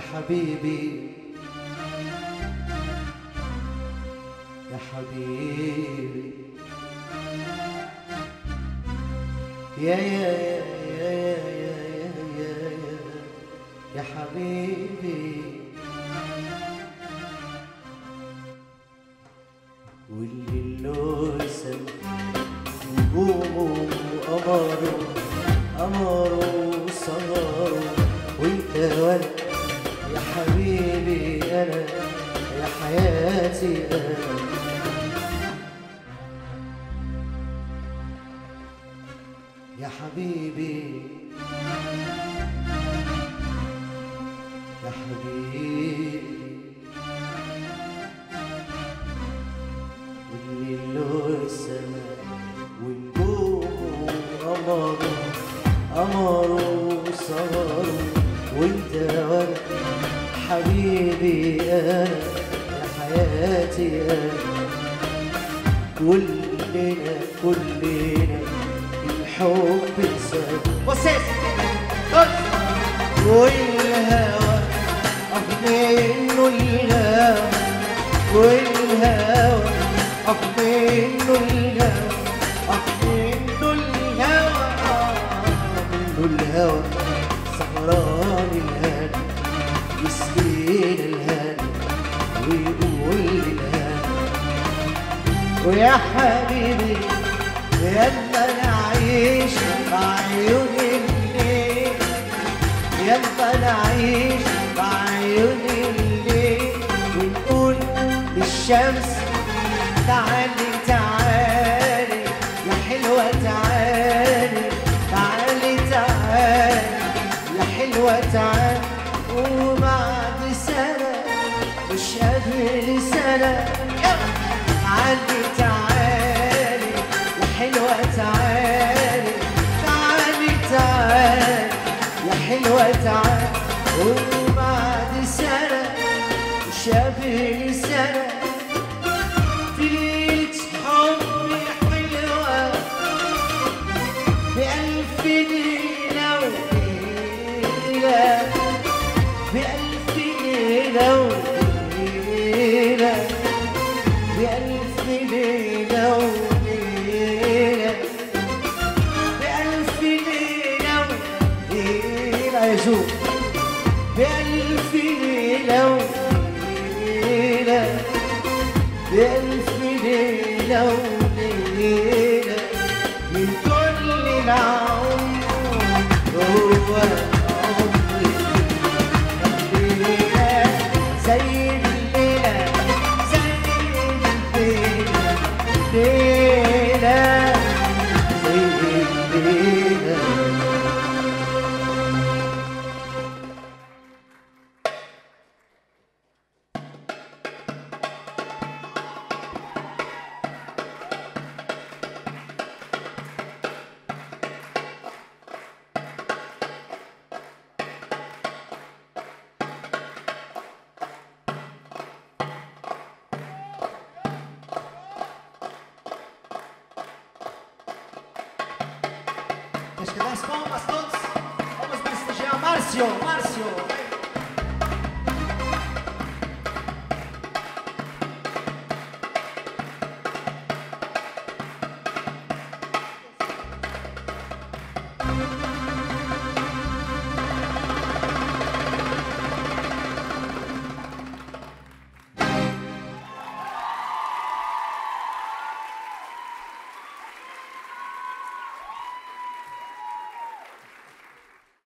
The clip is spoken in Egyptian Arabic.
حبيبي يا حبيبي يا يا يا يا يا يا يا يا يا حبيبي واللي لوسم نجومه وقمره قمره وسهره وانت وانا يا حبيبي انا يا حياتي انا يا حبيبي يا حبيبي واللي له السماء ونجومه وقمره قمره وسهره وانت وانا حبيبي انا يا حياتي انا كلنا كلنا الحب ساب بصيت والهوى منه الهوى والهوى منه الهوى منه الهوى منه الهوى سهران الهنا يسقينا الهنا ويقول الهنا ويا حبيبي يلا نعيش بعيون الليل يلا نعيش بعيون الليل ونقول للشمس تعالي تعالي يا حلوة تعالي تعالي تعالي يا حلوة تعالي وبعد سنة مش قبل سنة تعالي تعالي يا حلوة تعالي تعالي تعالي يا حلوة تعالي وبعد سنة مش قبل سنة في ليلة حب حلوة بألف ليلة وليلة بألف ليلة وليلة بألف ليلة وليلة بألف ليلة وليلة يا جو بألف ليلة وليلة بألف ليلة وليلة من كل العمر هو عمري الليلة زي الليلة زي الليلة ليلة زي الليلة Deixa que dar as palmas todos. Vamos prestigiar Márcio, Márcio.